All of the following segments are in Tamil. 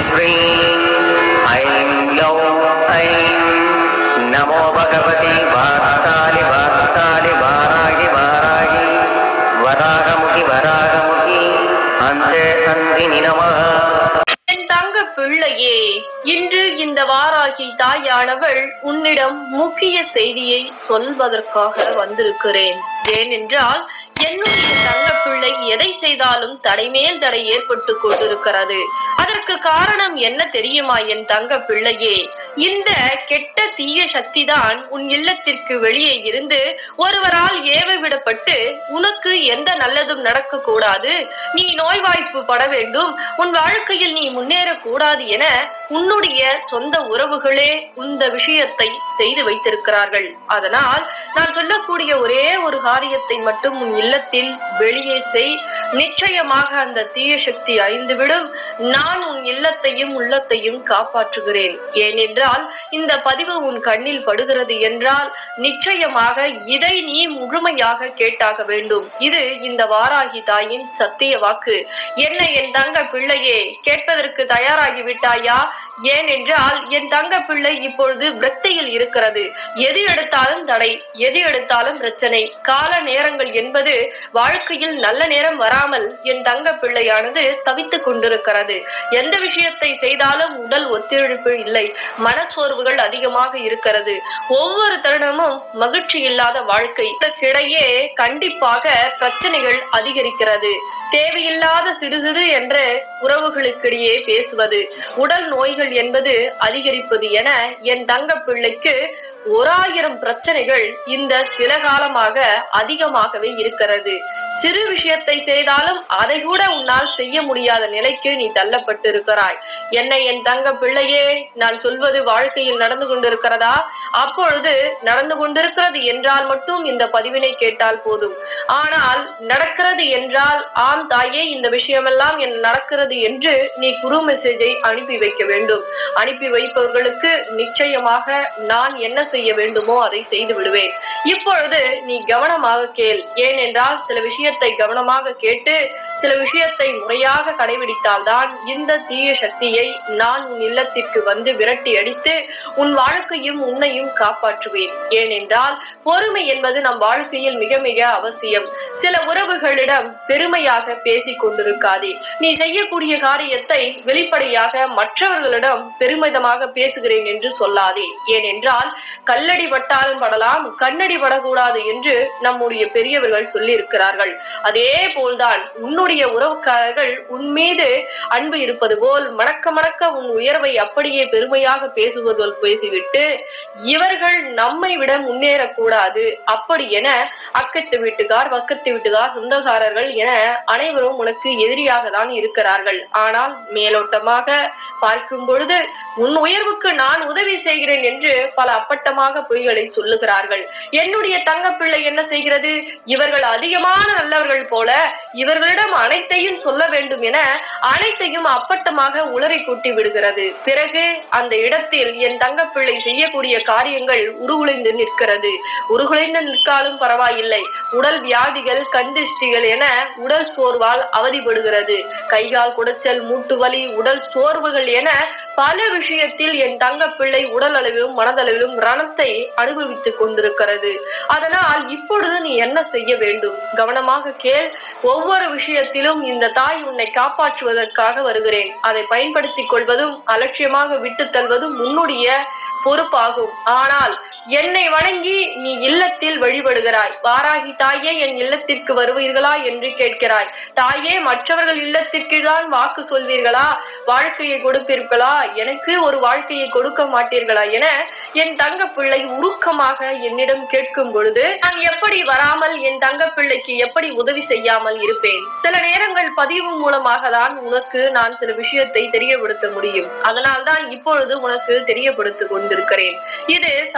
ஸ்ரீ ஐம் க்ளௌம் ஐம் நமோ பகவதி வார்த்தாலி வார்த்தாலி வாராகி வாராகி வராகமுகி வராகமுகி அந்தே அந்தினி நமः என் தங்க பிள்ளையே இன்று இந்த வாராகி தாயானவள் உன்னிடம் முக்கிய செய்தியை சொல்வதற்காக வந்திருக்கிறேன் ஏனென்றால் என்னுடைய தங்க பிள்ளை எதை செய்தாலும் தடைமேல் தடை ஏற்பட்டு கொண்டிருக்கிறது அதற்கு காரணம் என்ன தெரியுமா என் தங்க பிள்ளையே இந்த கெட்ட தீய சக்தி தான் உன் இல்லத்திற்கு வெளியே இருந்து ஒருவரால் ஏவ விடப்பட்டு உனக்கு எந்த நல்லதும் நடக்க கூடாது நீ நோய்வாய்ப்பு பட வேண்டும் உன் வாழ்க்கையில் நீ முன்னேறக்கூடாது என உன்னுடைய சொந்த உறவுகளே இந்த விஷயத்தை செய்து வைத்திருக்கிறார்கள் அதனால் நான் சொல்லக்கூடிய ஒரே ஒரு காரியத்தை மட்டும் உன் இல்லத்தில் வெளியே செய் நிச்சயமாக அந்த தீய சக்தி அழிந்துவிடும் நான் உன் இல்லத்தையும் உள்ளத்தையும் காப்பாற்றுகிறேன் ஏனென்றால் இந்த பதிவு உன் கண்ணில் படுகிறது என்றால் நிச்சயமாக இதை நீ முழுமையாக கேட்டாக வேண்டும் இது இந்த வாராகி தாயின் சத்திய வாக்கு என்ன என் தங்க பிள்ளையே கேட்பதற்கு தயாராகி விட்டாயா ஏனென்றால் என் தங்க பிள்ளை இப்பொழுது விரக்தியில் இருக்கிறது எது எடுத்தாலும் தடை எது எடுத்தாலும் பிரச்சனை கால நேரங்கள் என்பது வாழ்க்கையில் நல்ல நேரம் வராமல் என் தங்க பிள்ளையானது தவித்துக் கொண்டிருக்கிறது எந்த விஷயத்தை செய்தாலும் உடல் ஒத்துழைப்பு இல்லை மனசோர்வுகள் அதிகமாக இருக்கிறது ஒவ்வொரு தருணமும் மகிழ்ச்சி இல்லாத வாழ்க்கை இதற்கிடையே கண்டிப்பாக பிரச்சனைகள் அதிகரிக்கிறது தேவையில்லாத சிடுசிடு என்ற உறவுகளுக்கிடையே பேசுவது உடல் நோய்கள் என்பது அதிகரிப்பது என என் தங்க பிள்ளைக்கு ஓராயிரம் பிரச்சனைகள் இந்த சில காலமாக அதிகமாகவே இருக்கிறது சிறு விஷயத்தை செய்தாலும் அதை கூட உன்னால் செய்ய முடியாத நிலைக்கு நீ தள்ளப்பட்டு இருக்கிறாய் என்னை என் தங்க பிள்ளையே நான் சொல்வது வாழ்க்கையில் நடந்து கொண்டிருக்கிறதா அப்பொழுது நடந்து கொண்டிருக்கிறது என்றால் மட்டும் இந்த பதிவினை கேட்டால் போதும் ஆனால் நடக்கிறது என்றால் ஆம் தாயே இந்த விஷயமெல்லாம் என் நடக்கிறது என்று நீ குரு மெசேஜை அனுப்பி வைக்க வேண்டும் அனுப்பி வைப்பவர்களுக்கு நிச்சயமாக நான் என்ன செய்ய வேண்டுமோ அதை செய்து விடுவேன் இப்பொழுது நீ கவனமாக கேள் ஏனென்றால் சில விஷயத்தை கவனமாக கேட்டு சில விஷயத்தை முறையாக கடைபிடித்தால்தான் இந்த தீய சக்தியை நான் உன் இல்லத்திற்கு வந்து விரட்டி அடித்து உன் வாழ்க்கையும் உன்னையும் காப்பாற்றுவேன் ஏனென்றால் பொறுமை என்பது நம் வாழ்க்கையில் மிக மிக அவசியம் சில உறவுகளிடம் பெருமையாக பேசிக் கொண்டிருக்காதே நீ செய்யக்கூடிய காரியத்தை வெளிப்படையாக மற்றவர்களிடம் பெருமிதமாக பேசுகிறேன் என்று சொல்லாதே ஏனென்றால் கல்லடி பட்டாலும் படலாம் கண்ணடி படக்கூடாது என்று நம்முடைய பெரியவர்கள் சொல்லி இருக்கிறார்கள் அதே போல்தான் உன்னுடைய உறவுக்காரர்கள் உன் மீது அன்பு இருப்பது போல் மணக்க மணக்க உன் உயர்வை அப்படியே பெருமையாக பேசுவது போல் பேசிவிட்டு இவர்கள் நம்மை விட முன்னேறக்கூடாது அப்படி என அக்கத்து வீட்டுக்கார் பக்கத்து வீட்டுக்கார் சொந்தக்காரர்கள் என அனைவரும் உனக்கு எதிரியாக தான் இருக்கிறார்கள் ஆனால் மேலோட்டமாக பார்க்கும் பொழுது உன் உயர்வுக்கு நான் உதவி செய்கிறேன் என்று பல அப்பட்டமாக பொய்களை சொல்லுகிறார்கள் என்னுடைய தங்கப்பிள்ளை என்ன செய்கிறது இவர்கள் அதிகமான நல்லவர்கள் போல இவர்களிடம் அனைத்தையும் சொல்ல வேண்டும் என அனைத்தையும் அப்பட்டமாக உளறி கூட்டி விடுகிறது பிறகு அந்த இடத்தில் என் தங்கப்பிள்ளை செய்யக்கூடிய காரியங்கள் உருகுலைந்து நிற்கிறது உருகுலைந்து நிற்காலும் பரவாயில்லை உடல் வியாதிகள் கந்திஷ்டிகள் என உடல் சோர்வால் அவதிப்படுகிறது கைகால் குடைச்சல் மூட்டு வலி உடல் சோர்வுகள் என பல விஷயத்தில் என் தங்கப்பிள்ளை உடல் அளவிலும் மனதளவிலும் ரணத்தை அனுபவித்துக் கொண்டிருக்கிறது அதனால் இப்பொழுது நீ என்ன செய்ய வேண்டும் கவனமாக கேள் ஒவ்வொரு விஷயத்திலும் இந்த தாய் உன்னை காப்பாற்றுவதற்காக வருகிறேன் அதை பயன்படுத்திக் கொள்வதும் அலட்சியமாக விட்டுத் தள்வதும் உன்னுடைய பொறுப்பாகும் ஆனால் என்னை வணங்கி நீ இல்லத்தில் வழிபடுகிறாய் வாராகி தாயே என் இல்லத்திற்கு வருவீர்களா என்று கேட்கிறாய் தாயே மற்றவர்கள் இல்லத்திற்கு தான் வாக்கு சொல்வீர்களா வாழ்க்கையை கொடுப்பீர்களா எனக்கு ஒரு வாழ்க்கையை கொடுக்க மாட்டீர்களா என என் தங்க பிள்ளை உருக்கமாக என்னிடம் கேட்கும் பொழுது நான் எப்படி வராமல் என் தங்க பிள்ளைக்கு எப்படி உதவி செய்யாமல் இருப்பேன் சில நேரங்கள் பதிவு மூலமாக தான் உனக்கு நான் சில விஷயத்தை தெரியப்படுத்த முடியும் அதனால் தான் இப்பொழுது உனக்கு தெரியப்படுத்திக் கொண்டிருக்கிறேன் இது சாதாரண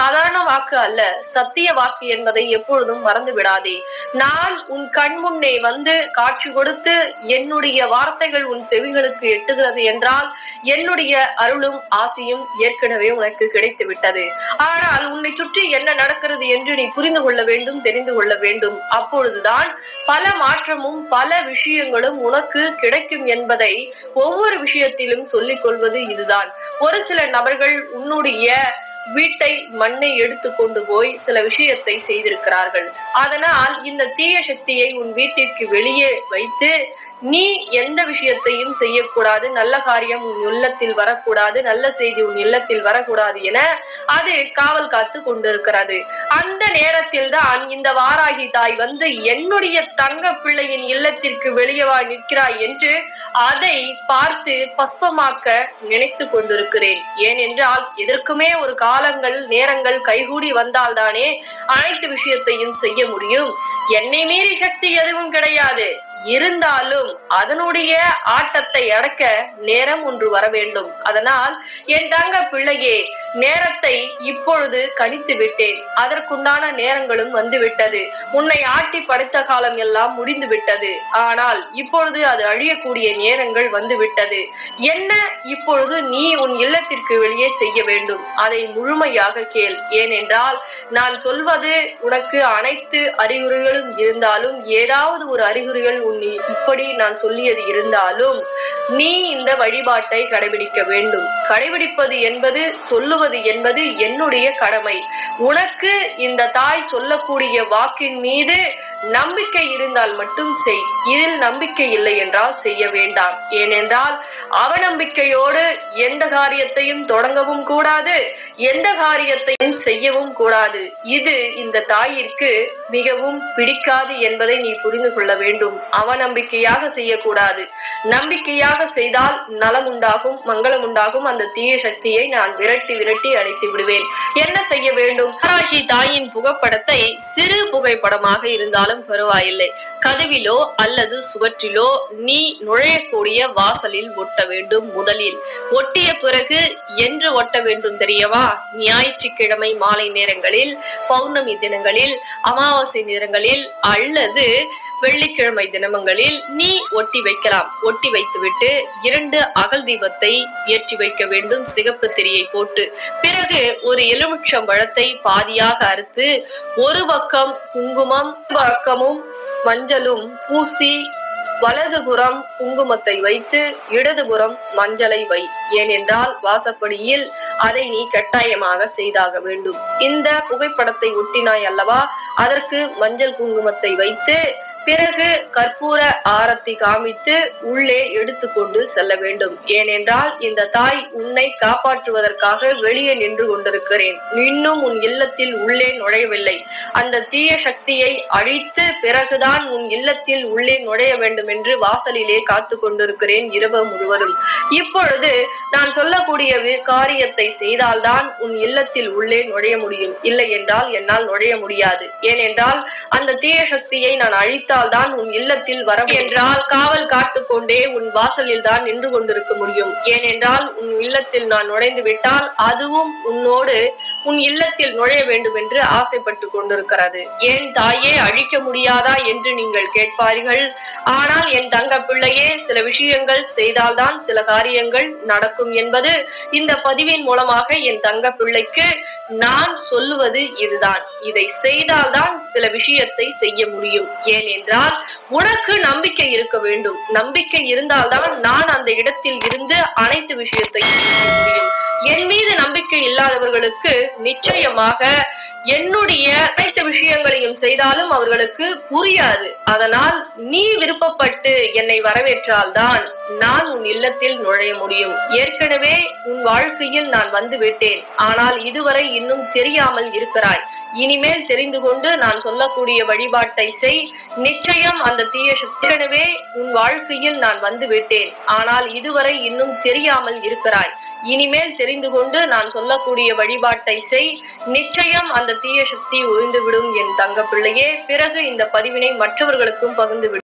வாக்கு அல்ல சத்திய வாக்கு என்பதை எப்பொழுதும் மறந்து விடாதே நான் உன் கண் முன்னே வந்து காட்சி கொடுத்து என்னுடைய வார்த்தைகள் உன் செவிகளுக்கு எட்டுகிறது என்றால் என்னுடைய அருளும் ஆசையும் ஏற்கனவே உனக்கு கிடைத்து விட்டது ஆனால் உன்னை சுற்றி என்ன நடக்கிறது என்று நீ புரிந்து கொள்ள வேண்டும் தெரிந்து கொள்ள வேண்டும் அப்பொழுதுதான் பல மாற்றமும் பல விஷயங்களும் உனக்கு கிடைக்கும் என்பதை ஒவ்வொரு விஷயத்திலும் சொல்லிக் கொள்வது இதுதான் ஒரு சில நபர்கள் உன்னுடைய வீட்டை மண்ணை எடுத்து கொண்டு போய் சில விஷயத்தை செய்திருக்கிறார்கள் அதனால் இந்த தீய சக்தியை உன் வீட்டிற்கு வெளியே வைத்து நீ எந்த விஷயத்தையும் செய்யக்கூடாது நல்ல காரியம் உன் இல்லத்தில் வரக்கூடாது நல்ல செய்தி உன் இல்லத்தில் வரக்கூடாது என அது காவல் காத்து கொண்டிருக்கிறது அந்த நேரத்தில் தான் இந்த வாராகி தாய் வந்து என்னுடைய தங்க பிள்ளையின் இல்லத்திற்கு வெளியே வா நிற்கிறாய் என்று அதை பார்த்து பஸ்பமாக்க நினைத்து கொண்டிருக்கிறேன் ஏனென்றால் எதற்குமே ஒரு காலங்கள் நேரங்கள் கைகூடி வந்தால்தானே அனைத்து விஷயத்தையும் செய்ய முடியும் என்னை மீறி சக்தி எதுவும் கிடையாது இருந்தாலும் அதனுடைய ஆட்டத்தை அடக்க நேரம் ஒன்று வர வேண்டும் அதனால் என் தங்க பிள்ளையே நேரத்தை இப்பொழுது கணித்து விட்டேன் அதற்குண்டான நேரங்களும் வந்து விட்டது உன்னை ஆட்டி படைத்த காலம் எல்லாம் முடிந்து விட்டது ஆனால் இப்பொழுது அது அழியக்கூடிய நேரங்கள் வந்து விட்டது என்ன இப்பொழுது நீ உன் இல்லத்திற்கு வெளியே செய்ய வேண்டும் அதை முழுமையாக கேள் ஏனென்றால் நான் சொல்வது உனக்கு அனைத்து அறிகுறிகளும் இருந்தாலும் ஏதாவது ஒரு அறிகுறிகள் உன் இப்படி நான் சொல்லியது இருந்தாலும் நீ இந்த வழிபாட்டை கடைபிடிக்க வேண்டும் கடைபிடிப்பது என்பது சொல்லுவது என்பது என்னுடைய கடமை உனக்கு இந்த தாய் சொல்லக்கூடிய வாக்கின் மீது நம்பிக்கை இருந்தால் மட்டும் செய் இதில் நம்பிக்கை இல்லை என்றால் செய்ய வேண்டாம் ஏனென்றால் அவநம்பிக்கையோடு எந்த காரியத்தையும் தொடங்கவும் கூடாது எந்த காரியத்தையும் செய்யவும் கூடாது இது இந்த தாயிற்கு மிகவும் பிடிக்காது என்பதை நீ புரிந்து கொள்ள வேண்டும் அவநம்பிக்கையாக செய்யக்கூடாது நம்பிக்கையாக செய்தால் நலம் உண்டாகும் மங்களம் உண்டாகும் அந்த தீய சக்தியை நான் விரட்டி விரட்டி அடைத்து விடுவேன் என்ன செய்ய வேண்டும் வாராகி தாயின் புகைப்படத்தை சிறு புகைப்படமாக இருந்தாலும் பரவாயில்லை கதவிலோ அல்லது சுவற்றிலோ நீ நுழையக்கூடிய வாசலில் ஒட்ட வேண்டும் முதலில் ஒட்டிய பிறகு என்று ஒட்ட வேண்டும் தெரியவா ஞாயிற்றுக்கிழமை மாலை நேரங்களில் பௌர்ணமி தினங்களில் அமாவாசை நேரங்களில் அல்லது வெள்ளிக்கிழமை தினமங்களில் நீ ஒட்டி வைக்கலாம் ஒட்டி வைத்துவிட்டு இரண்டு அகல் தீபத்தை ஏற்றி வைக்க வேண்டும் சிகப்பு திரியை போட்டு பிறகு ஒரு எலுமிச்சம் பழத்தை பாதியாக அறுத்து ஒரு பக்கம் குங்குமம் பக்கமும் மஞ்சளும் பூசி வலதுபுறம் குங்குமத்தை வைத்து இடதுபுறம் மஞ்சளை வை ஏனென்றால் வாசப்படியில் அதை நீ கட்டாயமாக செய்தாக வேண்டும் இந்த புகைப்படத்தை ஒட்டினாய் அல்லவா அதற்கு மஞ்சள் குங்குமத்தை வைத்து பிறகு கற்பூர ஆரத்தி காமித்து உள்ளே எடுத்துக்கொண்டு செல்ல வேண்டும் ஏனென்றால் இந்த தாய் உன்னை காப்பாற்றுவதற்காக வெளியே நின்று கொண்டிருக்கிறேன் இன்னும் உன் இல்லத்தில் உள்ளே நுழையவில்லை அந்த தீய சக்தியை அழித்து பிறகுதான் உன் இல்லத்தில் உள்ளே நுழைய வேண்டும் என்று வாசலிலே காத்து கொண்டிருக்கிறேன் இரவு முழுவதும் இப்பொழுது நான் சொல்லக்கூடிய வி- காரியத்தை செய்தால்தான் உன் இல்லத்தில் உள்ளே நுழைய முடியும் இல்லை என்றால் என்னால் நுழைய முடியாது ஏனென்றால் அந்த தீய சக்தியை நான் அழித்தால்தான் உன் இல்லத்தில் வர என்றால் காவல் காத்து கொண்டே உன் வாசலில் தான் நின்று கொண்டிருக்க முடியும் ஏனென்றால் உன் இல்லத்தில் நான் நுழைந்து விட்டால் அதுவும் உன்னோடு உன் இல்லத்தில் நுழைய வேண்டும் என்று ஆசைப்பட்டு கொண்டிருக்கிறது ஏன் தாயே அழிக்க முடியாதா என்று நீங்கள் கேட்பார்கள் ஆனால் என் தங்க பிள்ளையே சில விஷயங்கள் செய்தால்தான் சில காரியங்கள் நடக்கும் என்பது இந்த பதிவின் மூலமாக என் தங்க பிள்ளைக்கு நான் சொல்லுவது இதுதான் இதை செய்தால்தான் சில விஷயத்தை செய்ய முடியும் ஏனென்றால் உனக்கு நம்பிக்கை இருக்க வேண்டும் நம்பிக்கை இருந்தால்தான் நான் அந்த இடத்தில் இருந்து அனைத்து விஷயத்தையும் செய்ய முடியும் என் மீது நம்பிக்கை இல்லாதவர்களுக்கு நிச்சயமாக என்னுடைய அனைத்து விஷயங்களையும் செய்தாலும் அவர்களுக்கு புரியாது அதனால் நீ விருப்பப்பட்டு என்னை வரவேற்றால்தான் நான் உன் இல்லத்தில் நுழைய முடியும் ஏற்கனவே உன் வாழ்க்கையில் நான் வந்து விட்டேன் ஆனால் இதுவரை இன்னும் தெரியாமல் இருக்கிறாய் இனிமேல் தெரிந்து கொண்டு நான் சொல்லக்கூடிய வழிபாட்டை செய் நிச்சயம் அந்த தீய சக்தி ஏற்கனவே உன் வாழ்க்கையில் நான் வந்து விட்டேன் ஆனால் இதுவரை இன்னும் தெரியாமல் இருக்கிறாய் இனிமேல் தெரிந்து கொண்டு நான் சொல்லக்கூடிய வழிபாட்டை செய் நிச்சயம் அந்த தீய சக்தி ஒழிந்துவிடும் என் தங்க பிள்ளையே பிறகு இந்த பதிவினை மற்றவர்களுக்கும் பகிர்ந்து விடு